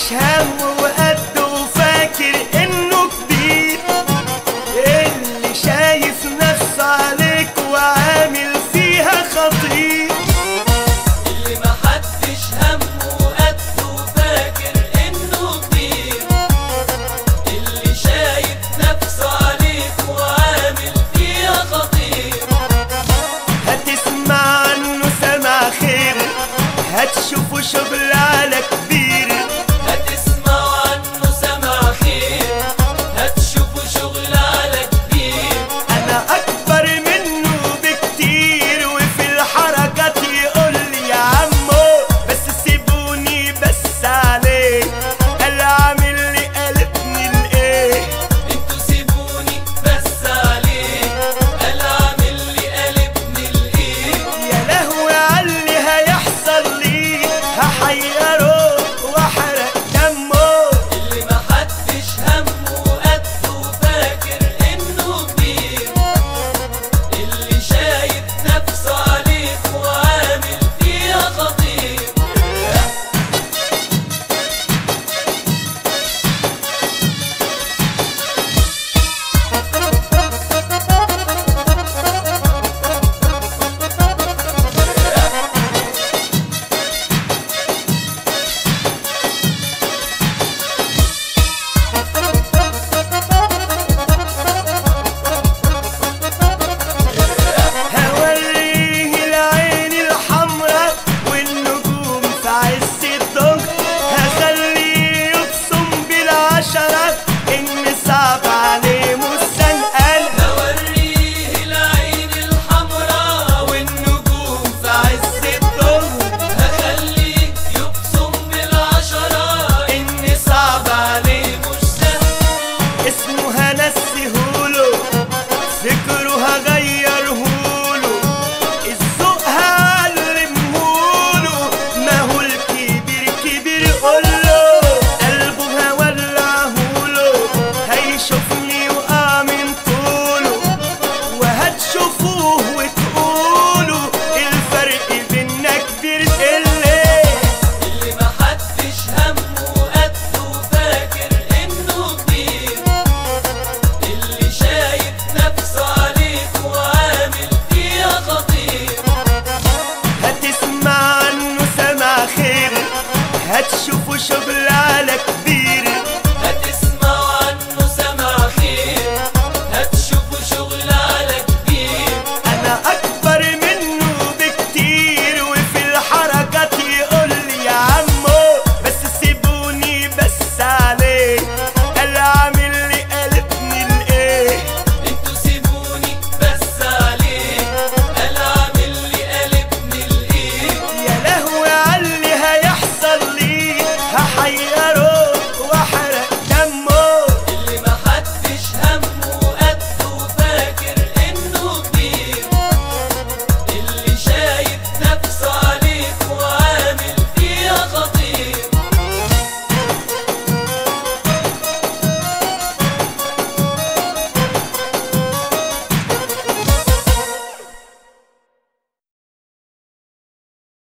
هم وقده وفاكر انه كبير اللي شايف نفسه عليك وعامل فيها خطير اللي محدش همه قده فاكر انه كبير اللي شايف نفسه عليك وعامل فيها خطير هتسمع عنه سمع خير هتشوفه شغل على كبير هتسمعوا عنه سمع خير هتشوفوا شغل على كبير انا اكبر منه بكتير وفي الحركات يقول لي يا عمو بس سيبوني بس عليه قال عامل لي قلبني الايه انتوا سيبوني بس عليه قال عامل لي قلبني الايه يا لهوي عاللي هيحصل لي هحيره واحرق دمه اللي محدش همه قده فاكر انه كبير اللي شايف نفسه عليك وعامل فيها خطير هوريه العين الحمرا والنجوم في عز الظهر هخليه يبصم بالعشرة إن صعب عليه مستنقل هوريه العين الحمراء والنجوم في عز الظهر هخليه يبصم بالعشرة إن صعب عليه مش سهل اسمه هنسهوله فكره هغيرهوله الذوق هعلمهوله ما هو الكبير كبير قوله قلبه هولعهوله هيشوفني وقع من طوله وهتشوفوه وتقولوا الفرق بينا كبير الليل اللي محدش همه قده فاكر انه كبير اللي شايف نفسه عليك وعامل فيها خطير هتسمع عنه سمع خير هتشوفوا شغل